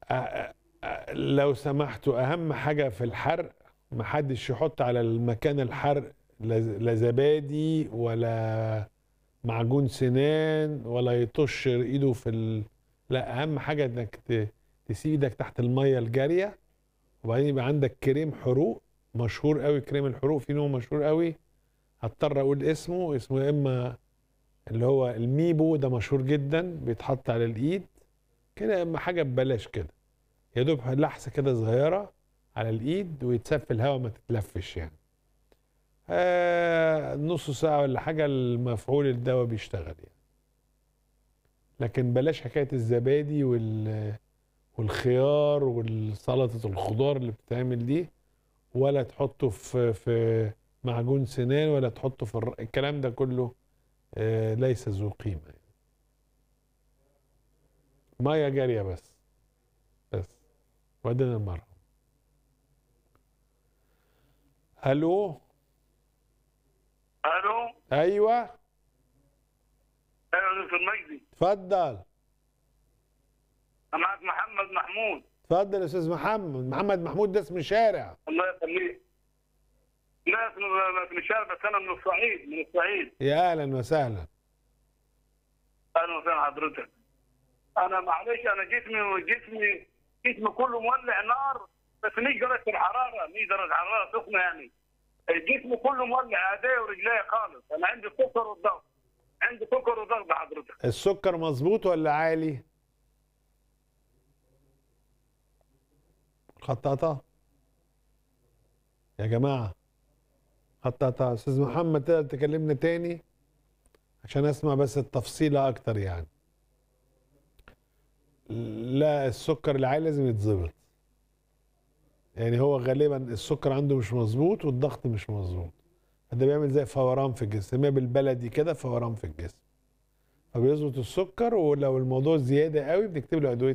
أ- أ- لو سمحتوا اهم حاجه في الحرق محدش يحط على المكان الحرق لا لا زبادي ولا معجون سنان ولا يطش ايده في ال... لا اهم حاجه انك ت- تسيب ايدك تحت الميه الجاريه وبعدين يبقى عندك كريم حروق مشهور قوي كريم الحروق في نوع مشهور قوي هضطر اقول اسمه اسمه يا اما اللي هو الميبو ده مشهور جدا بيتحط على الايد كده اما حاجه ببلاش كده يا دوب لحسه كده صغيره على الايد ويتساب في الهواء ما تتلفش يعني آه نص ساعه ولا حاجه المفعول الدواء بيشتغل يعني لكن بلاش حكايه الزبادي وال والخيار والسلطه الخضار اللي بتتعمل دي ولا تحطه في في معجون سنان ولا تحطه في الر... الكلام ده كله آه ليس ذو قيمه يعني. ميه جاريه بس بس وبعدين المرهم الو الو ايوه ايوه دكتور مجدي اتفضل انا معك محمد محمود اتفضل يا استاذ محمد محمد محمود ده اسم شارع الله يخليك لا في في الشارع بس انا من الصعيد من الصعيد يا اهلا وسهلا اهلا وسهلا حضرتك انا معلش انا جسمي جسمي جسمي كله مولع نار بس مش درجه الحراره مش درجه حراره سخنه يعني الجسم كله مولع ايديه ورجليه خالص انا عندي سكر والضغط عندي سكر وضغط حضرتك السكر مظبوط ولا عالي خطاطة يا جماعة خطاطة استاذ محمد تقدر تكلمنا تاني عشان اسمع بس التفصيلة اكتر يعني لا السكر العالي لازم يتظبط يعني هو غالبا السكر عنده مش مظبوط والضغط مش مظبوط ده بيعمل زي فوران في الجسم سميها بالبلدي كده فوران في الجسم فبيظبط السكر ولو الموضوع زياده قوي بنكتب له ادويه